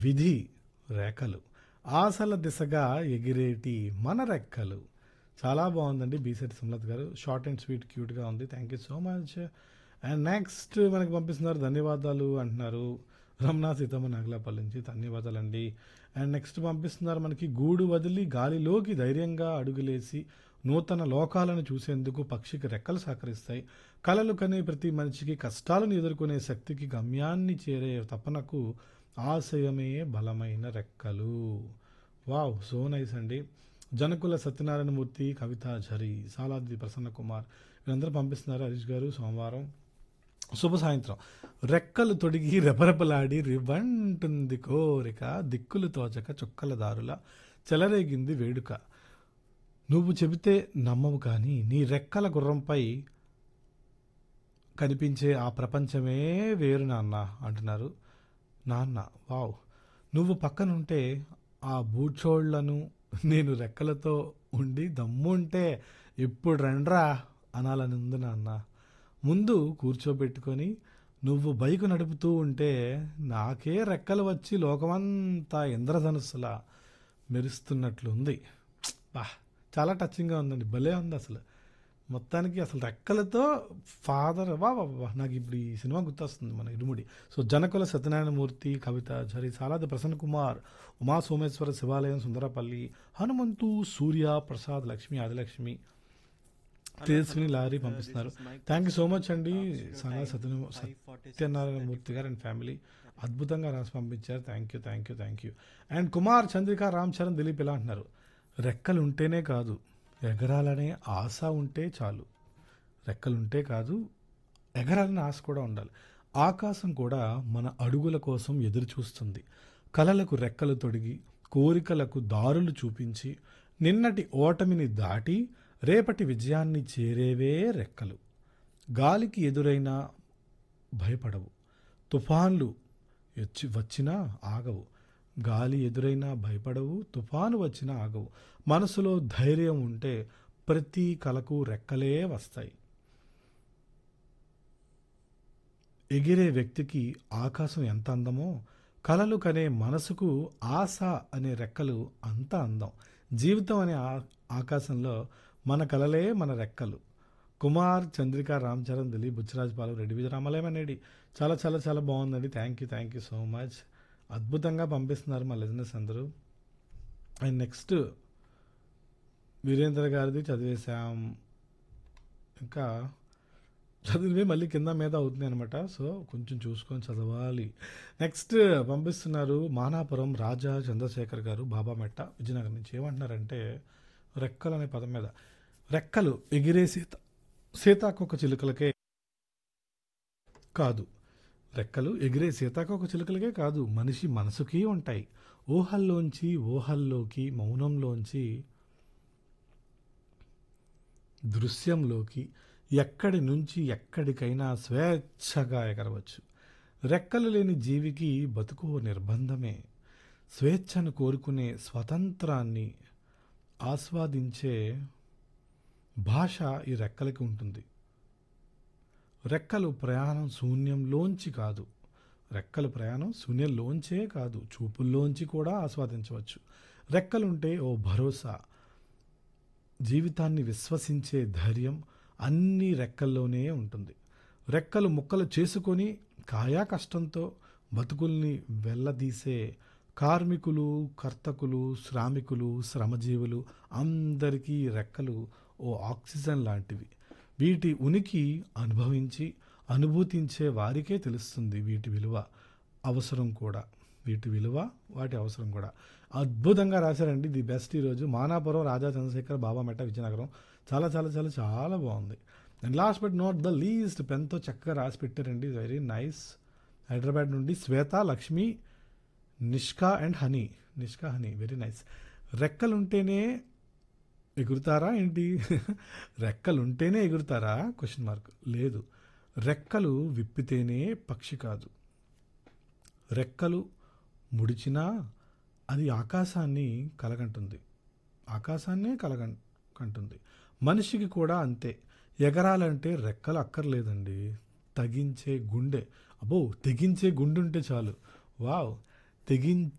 విధి రేఖలు ఆశల దిశగా ఎగిరేటి మన రెక్కలు చాలా బాగుందండి బీసెట్ సుమలత్ గారు షార్ట్ అండ్ స్వీట్ క్యూట్గా ఉంది thank you so much and next మనకి పంపిస్తున్నారు ధన్యవాదాలు అంటున్నారు రమణ సీతమ్మ నాగలాపల్లి నుంచి ధన్యవాదాలు అండి అండ్ నెక్స్ట్ పంపిస్తున్నారు మనకి గూడు వదిలి గాలిలోకి ధైర్యంగా అడుగులేసి నూతన లోకాలను చూసేందుకు పక్షికి రెక్కలు సహకరిస్తాయి కలలు కనే ప్రతి మనిషికి కష్టాలను ఎదుర్కొనే శక్తికి గమ్యాన్ని చేరే తపనకు ఆశయమే బలమైన రెక్కలు వావ్ సో నైస్ అండి జనకుల సత్యనారాయణమూర్తి కవిత ఝరి సాలాద్రి ప్రసన్న కుమార్ వీళ్ళందరూ పంపిస్తున్నారు హరీష్ గారు సోమవారం శుభ సాయంత్రం రెక్కలు తొడిగి రెపరెపలాడి రివంటుంది కోరిక దిక్కులు తోచక చుక్కల దారుల చెలరేగింది వేడుక నువ్వు చెబితే నమ్మవు కానీ నీ రెక్కల గుర్రంపై కనిపించే ఆ ప్రపంచమే వేరు నాన్న అంటున్నారు నాన్న వావ్ నువ్వు పక్కనుంటే ఆ బూచోళ్లను నేను రెక్కలతో ఉండి దమ్ముంటే ఇప్పుడు రండ్రా అనాలని ఉంది నాన్న ముందు కూర్చోబెట్టుకొని నువ్వు బైకు నడుపుతూ ఉంటే నాకే రెక్కలు వచ్చి లోకమంతా ఇంద్రధనుస్సులా మెరుస్తున్నట్లుంది బా చాలా టచింగ్గా ఉందండి భలే ఉంది అసలు మొత్తానికి అసలు రెక్కలతో ఫాదర్ వా వా వా, నాకు ఇప్పుడు ఈ సినిమా గుర్తొస్తుంది మన ఇరుముడి సో జనకుల సత్యనారాయణమూర్తి కవిత జరి సాలాది ప్రసన్న కుమార్ ఉమా సోమేశ్వర శివాలయం సుందరపల్లి హనుమంతు సూర్య ప్రసాద్ లక్ష్మి ఆదిలక్ష్మి తేజస్విని లారీ పంపిస్తున్నారు థ్యాంక్ యూ సో మచ్ అండి సాలా సత్య సత్యనారాయణమూర్తి గారు అండ్ ఫ్యామిలీ అద్భుతంగా రాసి పంపించారు thank you thank you thank you and Kumar Chandrika Ram Charan Dilip ఇలా అంటున్నారు రెక్కలు ఉంటేనే కాదు ఎగరాలనే ఆశ ఉంటే చాలు రెక్కలు ఉంటే కాదు ఎగరాలనే ఆశ కూడా ఉండాలి ఆకాశం కూడా మన అడుగుల కోసం ఎదురు చూస్తుంది కలలకు రెక్కలు తొడిగి కోరికలకు దారులు చూపించి నిన్నటి ఓటమిని దాటి రేపటి విజయాన్ని చేరేవే రెక్కలు గాలికి ఎదురైనా భయపడవు తుఫాన్లు వచ్చి వచ్చినా ఆగవు గాలి ఎదురైనా భయపడవు తుఫాను వచ్చినా ఆగవు మనసులో ధైర్యం ఉంటే ప్రతి కలకు రెక్కలే వస్తాయి ఎగిరే వ్యక్తికి ఆకాశం ఎంత అందమో కలలు కనే మనసుకు ఆశ అనే రెక్కలు అంత అందం జీవితం అనే ఆ- ఆకాశంలో మన కలలే మన రెక్కలు కుమార్ చంద్రిక రామ్ చరణ్ దిలీప్ బుచ్చరాజ్ పాలు రెడ్డి విజయరామలయం అనేది చాలా చాలా చాలా బాగుందండి thank you thank you so much అద్భుతంగా పంపిస్తున్నారు మా లిజినెస్ అందరూ అండ్ నెక్స్ట్ వీరేంద్ర గారిది చదివేశాం ఇంకా చదివినవి మళ్ళీ కింద మీద అవుతుంది అనమాట సో కొంచెం చూసుకొని చదవాలి నెక్స్ట్ పంపిస్తున్నారు మానాపురం రాజా చంద్రశేఖర్ గారు బాబా మెట్ట విజయనగరం నుంచి ఏమంటున్నారంటే రెక్కలు అనే పదం మీద రెక్కలు ఎగిరే సీత సీతాకొక చిలుకలకే కాదు రెక్కలు ఎగిరే సీతాకొక చిలుకలకే కాదు మనిషి మనసుకి ఉంటాయి ఊహల్లోంచి ఊహల్లోకి మౌనంలోంచి దృశ్యంలోకి ఎక్కడి నుంచి ఎక్కడికైనా స్వేచ్ఛగా ఎగరవచ్చు రెక్కలు లేని జీవికి బతుకు ఓ నిర్బంధమే స్వేచ్ఛను కోరుకునే స్వతంత్రాన్ని ఆస్వాదించే భాష ఈ రెక్కలకి ఉంటుంది రెక్కలు ప్రయాణం శూన్యంలోంచి కాదు రెక్కలు ప్రయాణం శూన్యంలోంచే కాదు చూపుల్లోంచి కూడా ఆస్వాదించవచ్చు రెక్కలుంటే ఓ భరోసా జీవితాన్ని విశ్వసించే ధైర్యం అన్ని రెక్కల్లోనే ఉంటుంది రెక్కలు ముక్కలు చేసుకొని కాయా కష్టంతో బతుకుల్ని వెళ్ళదీసే కార్మికులు కర్తకులు శ్రామికులు శ్రమజీవులు అందరికీ రెక్కలు ఓ ఆక్సిజన్ లాంటివి వీటి ఉనికి అనుభవించి అనుభూతించే వారికే తెలుస్తుంది వీటి విలువ అవసరం కూడా వీటి విలువ వాటి అవసరం కూడా అద్భుతంగా రాశారండి ది బెస్ట్ ఈరోజు మానాపురం రాజా చంద్రశేఖర్ బాబా మెట్ట విజయనగరం చాలా చాలా చాలా చాలా బాగుంది and last but not the least పెన్తో చక్కగా రాసి పెట్టారండి వెరీ నైస్ హైదరాబాద్ నుండి Swetha Lakshmi Nishka and Honey Nishka Honey very nice రెక్కలుంటేనే ఎగురుతారా ఏంటి రెక్కలుంటేనే ఎగురుతారా క్వశ్చన్ మార్క్ లేదు రెక్కలు విప్పితేనే పక్షి కాదు రెక్కలు ముడిచినా అది ఆకాశాన్ని కలగంటుంది ఆకాశాన్నే కలగం కంటుంది మనిషికి కూడా అంతే ఎగరాలంటే రెక్కలు అక్కర్లేదండి తగించే గుండె అబ్బో తెగించే గుండె ఉంటే చాలు వావ్ తెగిం